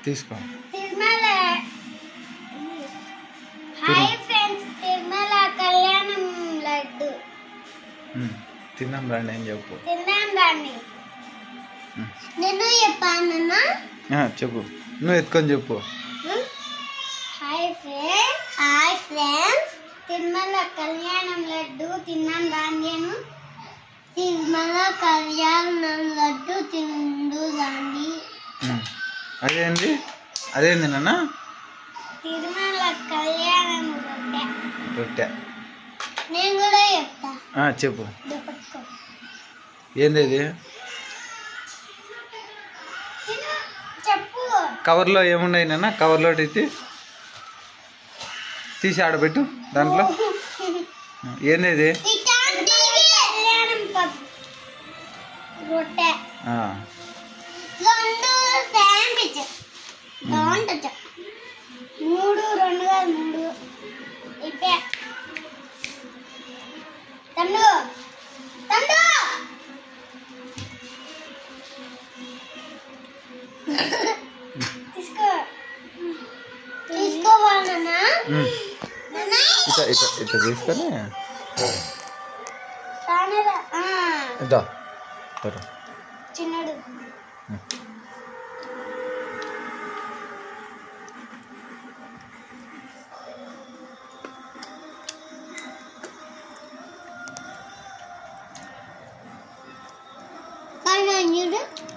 తీసుకో Tirumala hi friends Tirumala కళ్యాణం లడ్డు ఉమ్, తిందాం రండి అని చెప్పు తిందాం దాన్ని ఉమ్. నేను చెప్పానన్నా ఆ, చెప్పు నువ్వు ఎత్తుకొని చెప్పు hi friends hi friends Tirumala కళ్యాణం లడ్డు తిన్నాం రాండిను తిరుమల కళ్యాణం లడ్డు తిండు రాండి ఉమ్. అదేంది అదేంది నాన్న తిరుమల కళ్యాణం రొట్టె రొట్టె నేను కూడా చెప్తా ఆ, చెప్పు ఇది పట్టుకో ఏంది ఇది తిను చెప్పు కవర్లో ఏమున్నాయి నాన్న కవర్లో తీసి తీసి ఆడబెట్టు దాంట్లో ఆ, ఏంది ఇది కళ్యాణం పప్పు రొట్టె ఆ, రెండు శాండ్విచ్ బాగుంటుంది మూడు రెండు కాదు మూడు ఇప్పే తమ్ముడు తమ్ముడు తీసుకో తీసుకోవాలన్నా ఉమ్. ఇట్లా ఇట్లా ఇట్లా తీసుకొని రానరా ఇద్దా సరే చిన్నడు చూడు